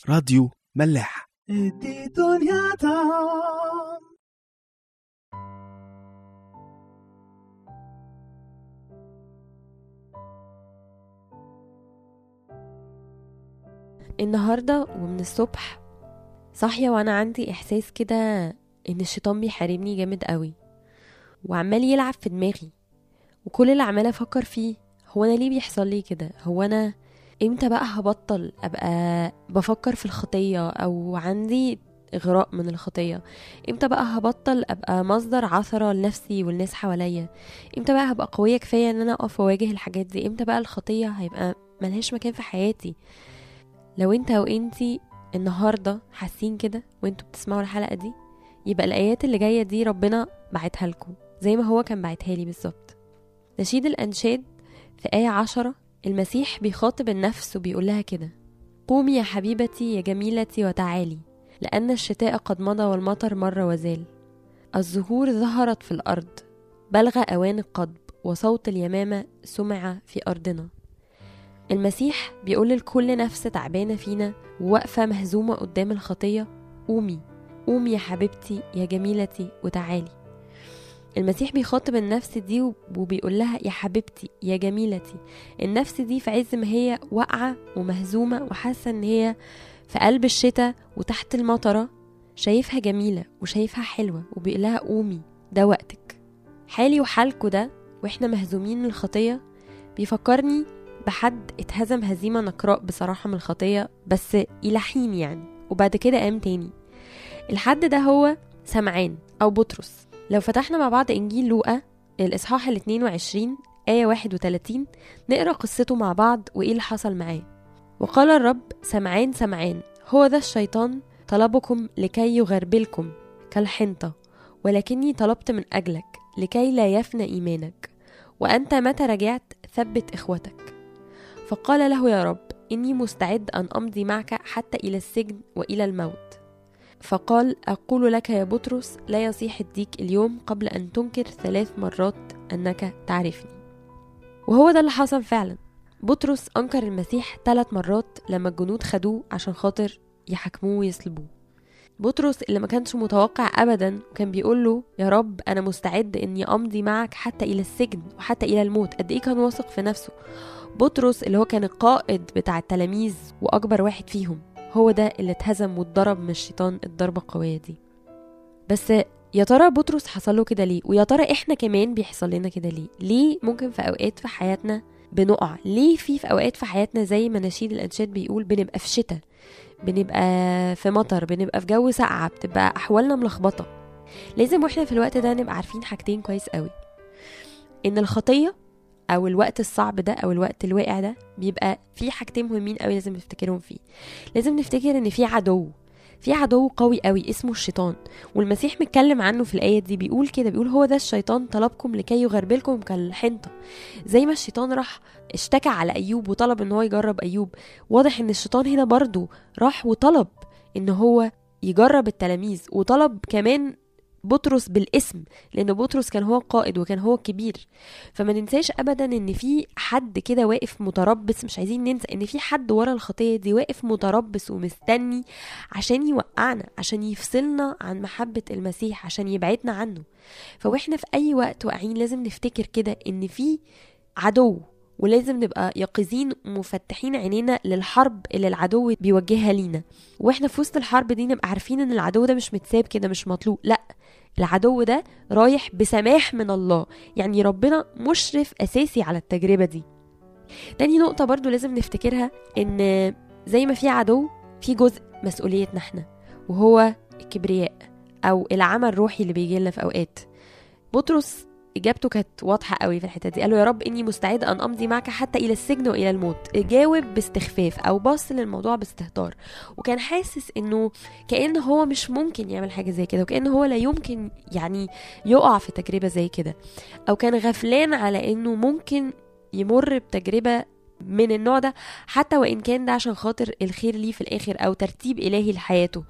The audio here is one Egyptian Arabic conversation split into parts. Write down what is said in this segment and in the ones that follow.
راديو ملاح ادي دنيا طعم النهاردة ومن الصبح صاحية وأنا عندي إحساس كده إن الشيطان بيحاربني جامد قوي وعمال يلعب في دماغي وكل اللي عمالة أفكر فيه هو أنا ليه بيحصل لي كده هو أنا إمتى بقى هبطل أبقى بفكر في الخطية أو عندي إغراء من الخطية إمتى بقى هبطل أبقى مصدر عثرة لنفسي والناس حواليا إمتى بقى هبقى قوية كفاية إن أنا أقف وأواجه الحاجات دي إمتى بقى الخطية هيبقى ملهاش مكان في حياتي لو انت او انتي النهارده حاسين كده وانتوا بتسمعوا الحلقه دي يبقى الايات اللي جايه دي ربنا بعتها لكم زي ما هو كان بعتها لي بالظبط نشيد الانشاد في ايه عشرة المسيح بيخاطب النفس وبيقول لها كده قومي يا حبيبتي يا جميلتي وتعالي لأن الشتاء قد مضى والمطر مر وزال الزهور ظهرت في الأرض بلغ أوان القضب وصوت اليمامة سمع في أرضنا المسيح بيقول لكل نفس تعبانة فينا وواقفة مهزومة قدام الخطية قومي قومي يا حبيبتي يا جميلتي وتعالي المسيح بيخاطب النفس دي وبيقول لها يا حبيبتي يا جميلتي النفس دي في عز ما هي واقعة ومهزومة وحاسة ان هي في قلب الشتاء وتحت المطرة شايفها جميلة وشايفها حلوة وبيقول لها قومي ده وقتك حالي وحالكوا ده واحنا مهزومين من الخطية بيفكرني بحد اتهزم هزيمة نقراء بصراحة من الخطية بس إلى حين يعني وبعد كده قام تاني الحد ده هو سمعان أو بطرس لو فتحنا مع بعض إنجيل لوقا الإصحاح ال 22 آية 31 نقرأ قصته مع بعض وإيه اللي حصل معاه وقال الرب سمعان سمعان هو ذا الشيطان طلبكم لكي يغربلكم كالحنطة ولكني طلبت من أجلك لكي لا يفنى إيمانك وأنت متى رجعت ثبت إخوتك فقال له يا رب إني مستعد أن أمضي معك حتى إلى السجن وإلى الموت فقال أقول لك يا بطرس لا يصيح الديك اليوم قبل أن تنكر ثلاث مرات أنك تعرفني وهو ده اللي حصل فعلا بطرس أنكر المسيح ثلاث مرات لما الجنود خدوه عشان خاطر يحاكموه ويصلبوه بطرس اللي ما كانش متوقع ابدا وكان بيقول له يا رب انا مستعد اني امضي معك حتى الى السجن وحتى الى الموت قد ايه كان واثق في نفسه بطرس اللي هو كان القائد بتاع التلاميذ واكبر واحد فيهم هو ده اللي اتهزم واتضرب من الشيطان الضربه القويه دي بس يا ترى بطرس حصل له كده ليه ويا ترى احنا كمان بيحصل لنا كده ليه ليه ممكن في اوقات في حياتنا بنقع ليه في في اوقات في حياتنا زي ما نشيد الانشاد بيقول بنبقى في شتاء بنبقى في مطر بنبقى في جو ساقعه بتبقى احوالنا ملخبطه لازم واحنا في الوقت ده نبقى عارفين حاجتين كويس قوي ان الخطيه او الوقت الصعب ده او الوقت الواقع ده بيبقى في حاجتين مهمين قوي لازم نفتكرهم فيه لازم نفتكر ان في عدو في عدو قوي قوي اسمه الشيطان والمسيح متكلم عنه في الآية دي بيقول كده بيقول هو ده الشيطان طلبكم لكي يغربلكم كالحنطة زي ما الشيطان راح اشتكى على أيوب وطلب ان هو يجرب أيوب واضح ان الشيطان هنا برضو راح وطلب ان هو يجرب التلاميذ وطلب كمان بطرس بالاسم لان بطرس كان هو القائد وكان هو الكبير فما ننساش ابدا ان في حد كده واقف متربص مش عايزين ننسى ان في حد ورا الخطيه دي واقف متربص ومستني عشان يوقعنا عشان يفصلنا عن محبه المسيح عشان يبعدنا عنه فواحنا في اي وقت واقعين لازم نفتكر كده ان في عدو ولازم نبقى يقظين ومفتحين عينينا للحرب اللي العدو بيوجهها لينا واحنا في وسط الحرب دي نبقى عارفين ان العدو ده مش متساب كده مش مطلوب لا العدو ده رايح بسماح من الله يعني ربنا مشرف اساسي على التجربه دي تاني نقطه برضو لازم نفتكرها ان زي ما في عدو في جزء مسؤوليتنا احنا وهو الكبرياء او العمى الروحي اللي بيجي لنا في اوقات بطرس اجابته كانت واضحه قوي في الحته دي قال له يا رب اني مستعد ان امضي معك حتى الى السجن والى الموت جاوب باستخفاف او بص للموضوع باستهتار وكان حاسس انه كان هو مش ممكن يعمل حاجه زي كده وكان هو لا يمكن يعني يقع في تجربه زي كده او كان غفلان على انه ممكن يمر بتجربه من النوع ده حتى وان كان ده عشان خاطر الخير ليه في الاخر او ترتيب الهي لحياته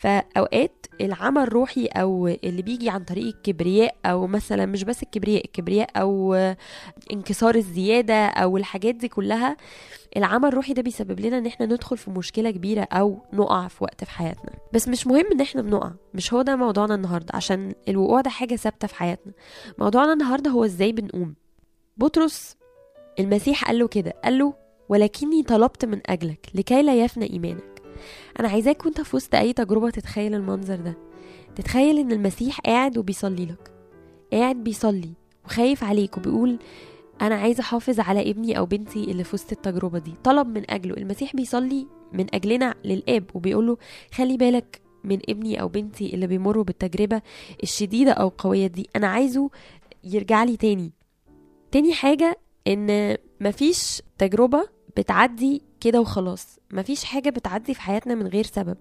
فاوقات العمل الروحي او اللي بيجي عن طريق الكبرياء او مثلا مش بس الكبرياء الكبرياء او انكسار الزياده او الحاجات دي كلها العمل الروحي ده بيسبب لنا ان احنا ندخل في مشكله كبيره او نقع في وقت في حياتنا بس مش مهم ان احنا بنقع مش هو ده موضوعنا النهارده عشان الوقوع ده حاجه ثابته في حياتنا موضوعنا النهارده هو ازاي بنقوم بطرس المسيح قال له كده قال له ولكني طلبت من اجلك لكي لا يفنى ايمانك انا عايزاك وانت في وسط اي تجربه تتخيل المنظر ده تتخيل ان المسيح قاعد وبيصلي لك قاعد بيصلي وخايف عليك وبيقول انا عايز احافظ على ابني او بنتي اللي في وسط التجربه دي طلب من اجله المسيح بيصلي من اجلنا للاب وبيقول له خلي بالك من ابني او بنتي اللي بيمروا بالتجربه الشديده او القويه دي انا عايزه يرجع لي تاني تاني حاجه ان مفيش تجربه بتعدي كده وخلاص مفيش حاجه بتعدي في حياتنا من غير سبب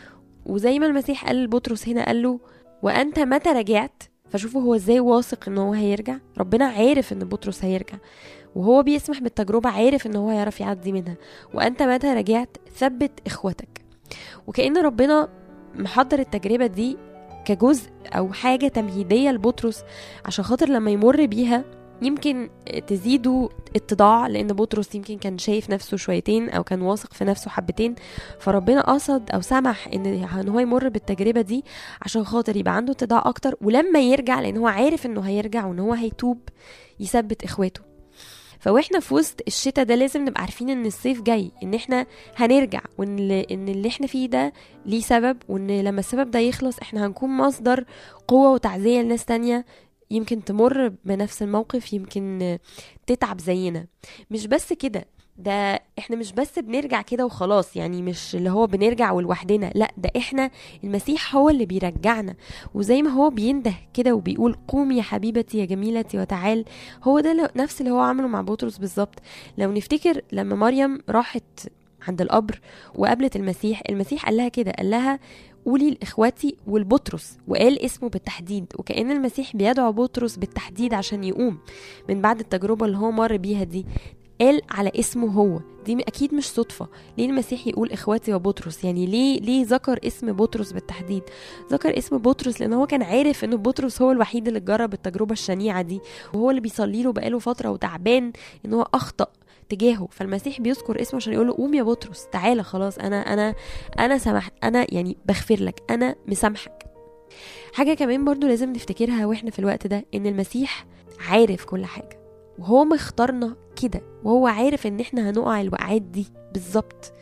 وزي ما المسيح قال لبطرس هنا قال له وانت متى رجعت فشوفوا هو ازاي واثق ان هو هيرجع ربنا عارف ان بطرس هيرجع وهو بيسمح بالتجربة عارف ان هو هيعرف يعدي منها وانت متى رجعت ثبت اخوتك وكأن ربنا محضر التجربة دي كجزء او حاجة تمهيدية لبطرس عشان خاطر لما يمر بيها يمكن تزيدوا اتضاع لان بطرس يمكن كان شايف نفسه شويتين او كان واثق في نفسه حبتين فربنا قصد او سمح ان ان هو يمر بالتجربه دي عشان خاطر يبقى عنده اتضاع اكتر ولما يرجع لان هو عارف انه هيرجع وان هو هيتوب يثبت اخواته فواحنا في وسط الشتاء ده لازم نبقى عارفين ان الصيف جاي ان احنا هنرجع وان اللي ان اللي احنا فيه ده ليه سبب وان لما السبب ده يخلص احنا هنكون مصدر قوه وتعزيه لناس تانية يمكن تمر بنفس الموقف يمكن تتعب زينا مش بس كده ده احنا مش بس بنرجع كده وخلاص يعني مش اللي هو بنرجع ولوحدنا لا ده احنا المسيح هو اللي بيرجعنا وزي ما هو بينده كده وبيقول قومي يا حبيبتي يا جميلتي وتعال هو ده نفس اللي هو عمله مع بطرس بالظبط لو نفتكر لما مريم راحت عند القبر وقابلت المسيح المسيح قال لها كده قال لها قولي لاخواتي والبطرس وقال اسمه بالتحديد وكأن المسيح بيدعو بطرس بالتحديد عشان يقوم من بعد التجربة اللي هو مر بيها دي قال على اسمه هو دي اكيد مش صدفة ليه المسيح يقول اخواتي وبطرس يعني ليه ليه ذكر اسم بطرس بالتحديد ذكر اسم بطرس لان هو كان عارف ان بطرس هو الوحيد اللي جرب التجربة الشنيعة دي وهو اللي بيصلي له بقاله فترة وتعبان ان هو اخطأ تجاهه فالمسيح بيذكر اسمه عشان يقول له قوم يا بطرس تعالى خلاص انا انا انا سمحت انا يعني بغفر لك انا مسامحك حاجة كمان برضو لازم نفتكرها واحنا في الوقت ده ان المسيح عارف كل حاجة وهو مختارنا كده وهو عارف ان احنا هنقع الوقعات دي بالظبط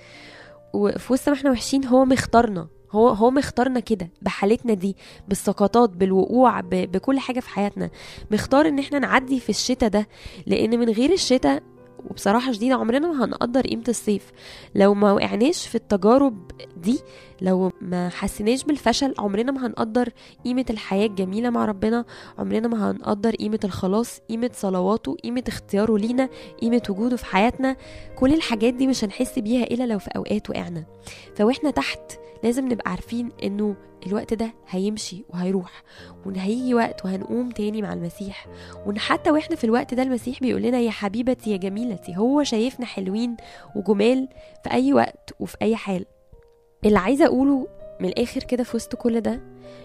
وفي وسط ما احنا وحشين هو مختارنا هو هو مختارنا كده بحالتنا دي بالسقطات بالوقوع ب... بكل حاجه في حياتنا مختار ان احنا نعدي في الشتاء ده لان من غير الشتاء وبصراحة شديدة عمرنا ما هنقدر قيمة الصيف لو ما وقعناش في التجارب دي لو ما حسيناش بالفشل عمرنا ما هنقدر قيمة الحياة الجميلة مع ربنا عمرنا ما هنقدر قيمة الخلاص قيمة صلواته قيمة اختياره لينا قيمة وجوده في حياتنا كل الحاجات دي مش هنحس بيها إلا لو في أوقات وقعنا فواحنا تحت لازم نبقى عارفين انه الوقت ده هيمشي وهيروح وان هيجي وقت وهنقوم تاني مع المسيح وان حتى واحنا في الوقت ده المسيح بيقول لنا يا حبيبتي يا جميلتي هو شايفنا حلوين وجمال في اي وقت وفي اي حال اللي عايزه اقوله من الاخر كده في وسط كل ده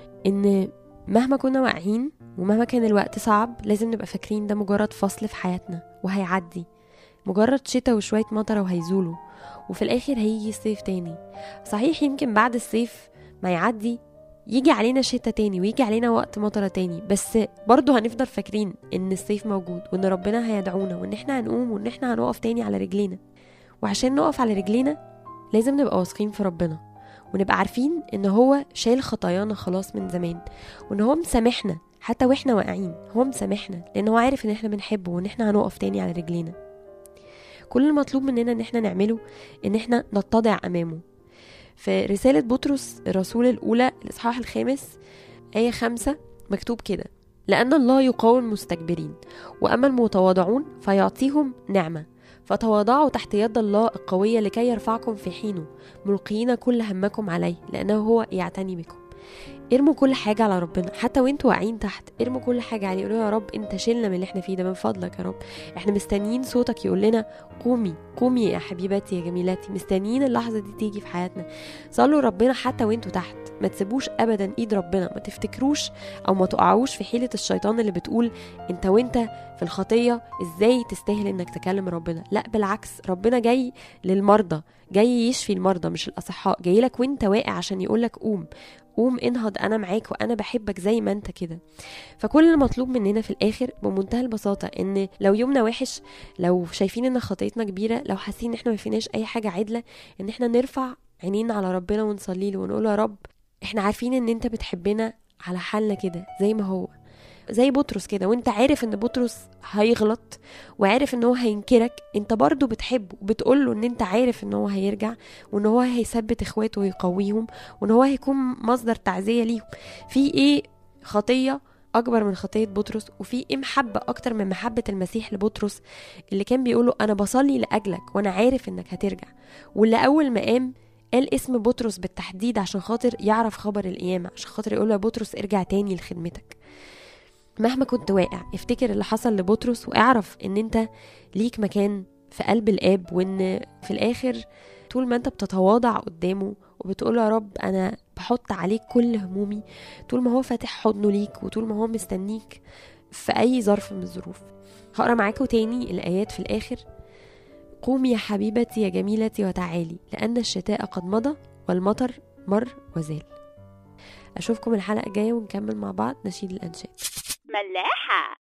ان مهما كنا واقعين ومهما كان الوقت صعب لازم نبقى فاكرين ده مجرد فصل في حياتنا وهيعدي مجرد شتاء وشوية مطرة وهيزولوا وفي الآخر هيجي الصيف تاني صحيح يمكن بعد الصيف ما يعدي يجي علينا شتاء تاني ويجي علينا وقت مطرة تاني بس برضه هنفضل فاكرين ان الصيف موجود وان ربنا هيدعونا وان احنا هنقوم وان احنا هنقف تاني على رجلينا وعشان نقف على رجلينا لازم نبقى واثقين في ربنا ونبقى عارفين ان هو شايل خطايانا خلاص من زمان وان هو مسامحنا حتى واحنا واقعين هو مسامحنا لان هو عارف ان احنا بنحبه وان احنا هنقف تاني على رجلينا كل المطلوب مننا ان احنا نعمله ان احنا نتضع امامه في رسالة بطرس الرسول الأولى الإصحاح الخامس آية خمسة مكتوب كده لأن الله يقاوم المستكبرين وأما المتواضعون فيعطيهم نعمة فتواضعوا تحت يد الله القوية لكي يرفعكم في حينه ملقيين كل همكم عليه لأنه هو يعتني بكم ارموا كل حاجة على ربنا حتى وانتوا واقعين تحت ارموا كل حاجة عليه قولوا يا رب انت شيلنا من اللي احنا فيه ده من فضلك يا رب احنا مستنيين صوتك يقول لنا قومي قومي يا حبيبتي يا جميلاتي مستنيين اللحظة دي تيجي في حياتنا صلوا ربنا حتى وانتوا تحت ما تسيبوش ابدا ايد ربنا ما تفتكروش او ما تقعوش في حيلة الشيطان اللي بتقول انت وانت في الخطية ازاي تستاهل انك تكلم ربنا لا بالعكس ربنا جاي للمرضى جاي يشفي المرضى مش الاصحاء جاي لك وانت واقع عشان يقولك قوم قوم انهض انا معاك وانا بحبك زي ما انت كده فكل المطلوب مننا في الاخر بمنتهى البساطه ان لو يومنا وحش لو شايفين ان خطيتنا كبيره لو حاسين ان احنا ما فيناش اي حاجه عدله ان احنا نرفع عينينا على ربنا ونصلي له ونقول يا رب احنا عارفين ان انت بتحبنا على حالنا كده زي ما هو زي بطرس كده وانت عارف ان بطرس هيغلط وعارف ان هو هينكرك انت برضه بتحبه وبتقول له ان انت عارف ان هو هيرجع وان هو هيثبت اخواته ويقويهم وان هو هيكون مصدر تعزيه ليهم في ايه خطيه اكبر من خطيه بطرس وفي ايه محبه اكتر من محبه المسيح لبطرس اللي كان بيقوله انا بصلي لاجلك وانا عارف انك هترجع واللي اول ما قام قال اسم بطرس بالتحديد عشان خاطر يعرف خبر القيامه عشان خاطر يقول له يا بطرس ارجع تاني لخدمتك مهما كنت واقع افتكر اللي حصل لبطرس واعرف ان انت ليك مكان في قلب الاب وان في الاخر طول ما انت بتتواضع قدامه وبتقول يا رب انا بحط عليك كل همومي طول ما هو فاتح حضنه ليك وطول ما هو مستنيك في اي ظرف من الظروف هقرا معاكم تاني الايات في الاخر قومي يا حبيبتي يا جميلتي وتعالي لان الشتاء قد مضى والمطر مر وزال اشوفكم الحلقه الجايه ونكمل مع بعض نشيد الانشاد ملاحة